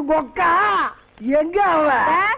Bokeh எங்க அவ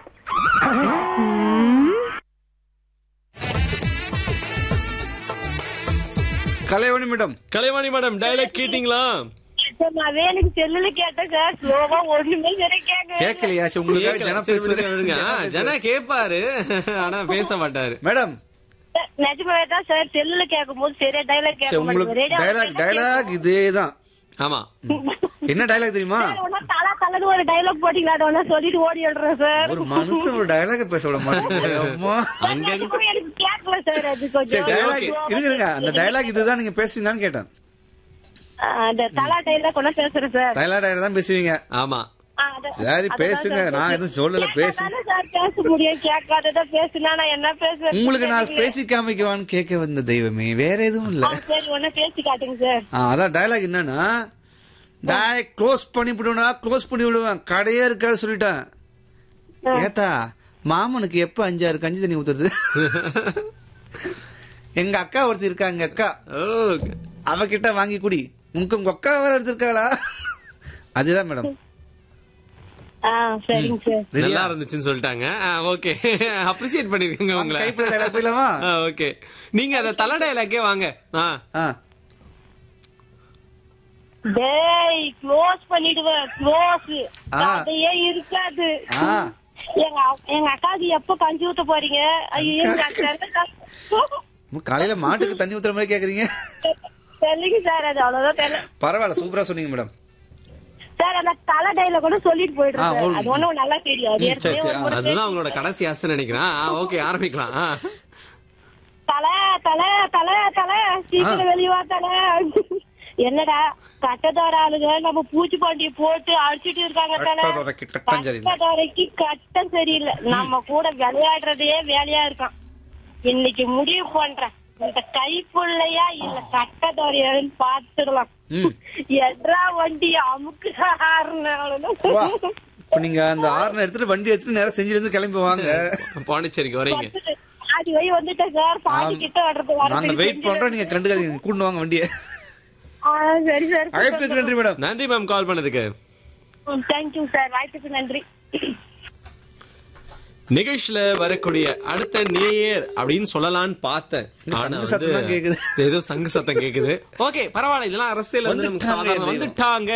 Kalaivani madam Kalaivani madam dialogue கேட்டீங்களா சார், நான் வேலைக்கு செல்லுல கேட்டேன் சார் ஸ்லோவா ஒண்ணுமே சரி கேட்க கேட்கலையா சரி, உங்களுக்காக ஜன சரி, விடுங்க, பேசுவாரு விடுங்க. ஆ, ஜனா கேப்பாரு ஆனா பேச மாட்டாரு மேடம் நிஜமாவே தான் சார் செல்லுல கேட்கும் போது சரியா டைலாக் சரி கேட்க உங்களுக்கு மாட்டேங்குது. ரேடியோல டயலாக் கேட்டா டயலாக் இதேதான் ஆமா என்ன டயலாக் தெரியுமா சார், ஒண்ணா தலா தலன்னு ஒரு டைலாக் போட்டீங்களா அதை ஒண்ணா சொல்லிட்டு ஓடி விடுறேன் சார் ஒரு மனுஷன் ஒரு டயலாக பேச விட மாட்டேங்குது அம்மா அங்க நிஜமாவே எனக்கு கேட்கல சார் அது சரி, கொஞ்சம் சரி, டயலாக் okay. இருங்க அந்த டயலாக் இதுதான் நீங்க பேசுவீங்களான்னு கேட்டேன் ஆ, அந்த தலா டைலாக் ஒண்ணா பேசுறேன் சார் டயலாக் டயலாக் தான் பேசுவீங்க ஆமா ஆ, அத- சரி அததான் பேசுங்க சார் நான் எதுவும் சொல்லல பேசு கேட்காதானே சார் பேச முடியும் கேட்காததா பேசுனா நான் என்ன பேசுறேன் உங்களுக்கு நான் பேசி காமிக்குவான்னு கேட்க வந்த தெய்வமே வேற எதுவும் இல்ல ஆ, சரி ஒண்ணா பேசி காட்டுங்க சார் ஆ, அதான் டயலாக் என்னன்னா டயலாக் க்ளோஸ் பண்ணி விடுவேனா க்ளோஸ் பண்ணி விடுவேன் கடையே இருக்காது சொல்லிட்டேன் ஏத்தா மாமனுக்கு எப்ப அஞ்சாறு கஞ்சி தண்ணி ஊத்துறது எங்க அக்கா ஒருத்தர் இருக்கா எங்க அக்கா ஓ அவகிட்ட வாங்கி குடி உங்க உங்க அக்கா வேற எடுத்திருக்காளா அதுதான் மேடம் ஆ சரிங்க சார் நல்லா இருந்துச்சுன்னு சொல்லிட்டாங்க ஓகே அப்ரிசியேட் பண்ணிருக்கீங்க உங்களை கைப்பிள்ள டயலாக் போயிடலாமா ஓகே நீங்க அந்த தலை டைலாக்கே வாங்க ஆ ஆ டேய் க்ளோஸ் பண்ணிடுவேன் க்ளோஸ் ஆ. அதையே இருக்காது ஆ. எங்க அ- எங்க அக்காவுக்கு எப்ப கஞ்சி ஊத்த போறீங்க ஐயோ எங்க அக்கா உம், காலையில மாட்டுக்கு தண்ணி ஊத்துற மாதிரி கேக்குறீங்க தெரியல சார் அது அவ்வளவுதான் தெரியல பரவாயில்ல சூப்பரா சொன்னீங்க மேடம் சார் அந்த தலை டைல கூட சொல்லிட்டு ஆ, போயிடுறேன் சார். ஒரு- அது ஒண்ணும் நல்லா தெரியும் அது ம், சரி, ஏற்கனவே சரி, ஒரு ஆ, முறை அதுதான் அவங்களோட கடைசி ஆசை நினைக்கிறேன் ஓகே ஆரம்பிக்கலாம் ஆ. தலை தலை தலை தலை சீக்கிரம் வெளியே வா தலை என்னடா கட்டதோர ஆளுங்க நம்ம பூச்சி பாண்டிய போட்டு அடிச்சிட்டு இருக்காங்க தலை கட்டதோரைக்கு கட்டம் சரியில்லை. கட்டதோரைக்கு கட்டம் சரியில்லை நம்ம கூட விளையாடுறதே வேலையா இருக்கான் இன்னைக்கு முடிவு பண்றேன் இந்த கைப்புள்ளையா இல்ல கட்டதோரையான்னு பாத்துடலாம் ம். எட்ரா வண்டி அமுக்கு வா இப்ப நீங்க அந்த ஆறுன எடுத்துட்டு வண்டி எடுத்துட்டு நேரம் செஞ்சில இருந்து கிளம்பி வாங்க பாண்டிச்சேரிக்கு வரீங்க பாதி வழி வந்துட்டேன் சார் பாதி கிட்ட வர்றது நாங்க வெயிட் பண்றோம் நீங்க கண்டுக்காதீங்க கூட்டு வாங்க வண்டியை சரி சார் அழைப்புக்கு நன்றி மேடம் நன்றி மேம் கால் பண்ணதுக்கு தேங்க்யூ சார் வாய்ப்புக்கு நன்றி நிகழ்ச்சியில வரக்கூடிய அடுத்த நேயர் அப்படின்னு சொல்லலாம்னு பார்த்தேன் இங்க ஆனா சங்கு வந்து சத்தம் தான் கேக்குது. ஏதோ சங்கு சத்தம் கேக்குது ஓகே பரவாயில்ல இதெல்லாம் அரசியல் வந்து நமக்கு வந்துட்டாங்க சாதாரணம். தெய்வம். வந்துட்டாங்க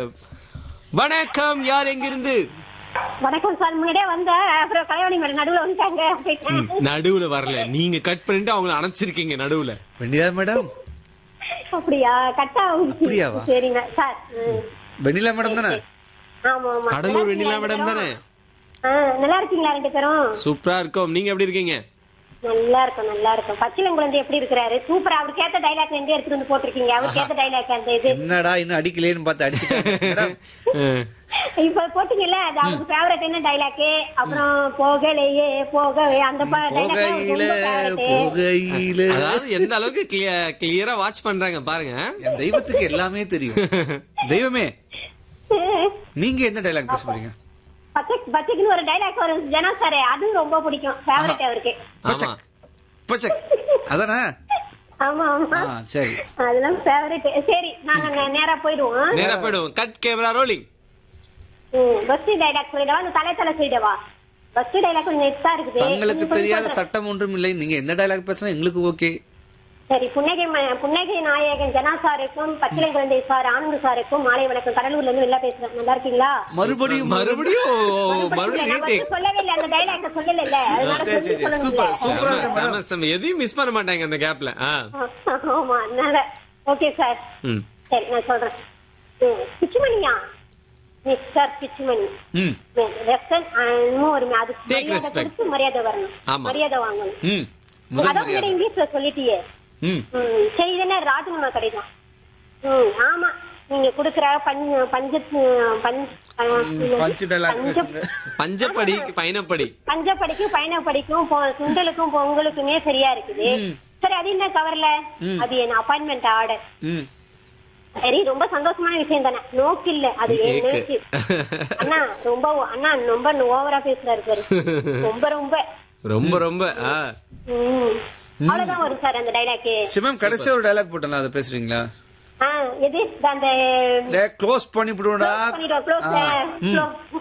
வணக்கம் யார் எங்க இருந்து வணக்கம் சார் முன்னாடியே வந்த அப்புறம் கலைவாணி மேடம் நடுவுல வந்துட்டாங்க நடுவுல வரல நீங்க கட் பண்ணிட்டு அவங்கள அணைச்சிருக்கீங்க நடுவுல வெண்ணிலா மேடம் அப்படியா கட்டா அப்படியாவா? சரிங்க சார் ம். வெண்ணிலா மேடம் தானே ஆமா ஆமா கடலூர் வெண்ணிலா மேடம் தானே ஆ, நல்லா இருக்கீங்களா ரெண்டு பேரும் சூப்பரா இருக்கும் நீங்க எப்படி இருக்கீங்க நல்லா இருக்கும் நல்லா இருக்கும் பச்சிலம் குழந்தை எப்படி இருக்கிறாரு சூப்பரா அவருக்கு ஏத்த டைலாக் எங்க எடுத்துட்டு வந்து போட்டிருக்கீங்க அவருக்கு ஏத்த டைலாக் அந்த இது என்னடா இன்னும் அடிக்கலையேன்னு பார்த்து அடிச்சுட்டாங்க மேடம் அஹ், இப்ப போட்டீங்கல்ல அது அவருக்கு ஃபேவரட் என்ன டைலாக் அப்புறம் போகலையே போகவே அந்த போகையில போகையில அதாவது எந்த அளவுக்கு கிளியரா வாட்ச் பண்றாங்க பாருங்க என் தெய்வத்துக்கு எல்லாமே தெரியும் தெய்வமே நீங்க என்ன டைலாக் பேச போறீங்க பச்சை பச்சைக்குன்னு ஒரு டைலாக் வரும் ஜனா சாரே அதுவும் ரொம்ப பிடிக்கும் ஃபேவரட் அவருக்கு ஆமா பச்சக் அதானே ஆமா ஆமா ஆ சரி அதெல்லாம் ஃபேவரட் சரி நாங்க நே- நேரா போயிடுவோம் நேரா போயிடுவோம் கட் கேமரா ரோலிங் பஸ் டைலாக் சொல்லிடவா அந்த தலை தலை சொல்லிடவா பஸ் டைலாக் கொஞ்சம் எக்ஸ்ட்ரா இருக்குது தங்களுக்கு நீங்க தெரியாத சொல்லுங்க. சட்டம் ஒன்றும் இல்லை நீங்க எந்த டைலாக் பேசினா எங்களுக்கு ஓகே சரி புன்னகை ம- புன்னகை நாயகன் ஜனா சாருக்கும் பச்சிலை குழந்தை சார் ஆனந்த் சாருக்கும் மாலை வணக்கம் கடலூர்ல இருந்து வெளில பேசுறேன் நல்லா இருக்கீங்களா மறுபடியும் மறுபடியும் நான் மறுபடியும் வந்து retake. சொல்லவே இல்லை அந்த டைலாக் சொல்லல இல்ல அதனால சரி, சரி, சொல்லணும்ல. சூப்பர், சூப்பரா செம, இருக்கு செம, மேடம். செம. எதையும் மிஸ் பண்ண மாட்டாங்க அந்த கேப்ல ஆமா அதனால ஓகே சார் ம் சரி நான் சொல்றேன் ம், பிச்சுமணியா மிஸ்டர் பிச்சுமணி ம் வெஸ்டர்ன் இன்னும் ஒரு அது Take மரியாதை respect. கொடுத்து மரியாதை வரணும் ஆமா. மரியாதை வாங்கணும் ம் முதல் அதான் மரியாதை முன்னாடி இங்கிலீஷ்ல சொல்லிட்டியே ம் ம், சரி இது என்ன ராஜினாமா கடிதம் ம் ஆமா நீங்க குடுக்குற பஞ்ச பஞ்ச பஞ்ச பஞ்சு டைலாக் பேசுங்க பஞ்சப்படி பயணப்படி பஞ்சப்படிக்கும் பயணப்படிக்கும் பொ- சுண்டலுக்கும் பொங்கலுக்குமே சரியா இருக்குது சரி அது என்ன கவர்ல அது என் அப்பாயின்மெண்ட் ஆர்டர் ம் சரி ரொம்ப சந்தோஷமான விஷயம் தானே நோக்கு இல்ல அது என் ஏக்கு. நேக்கு அண்ணா ரொம்ப அண்ணா ரொம்ப ஓவரா பேசுறாரு பாரு ரொம்ப ரொம்ப ரொம்ப ரொம்ப ஆ. ம். அவ்வளவுதான் வரும் சார் அந்த டைலாக் சிவம் கடைசியா ஒரு டைலாக் போட்டல அதை பேசுறீங்களா ஆ எது அந்த க்ளோஸ் பண்ணி விடுவோம்டா பண்ணிடுவோம் க்ளோஸ் ஆ, ம்.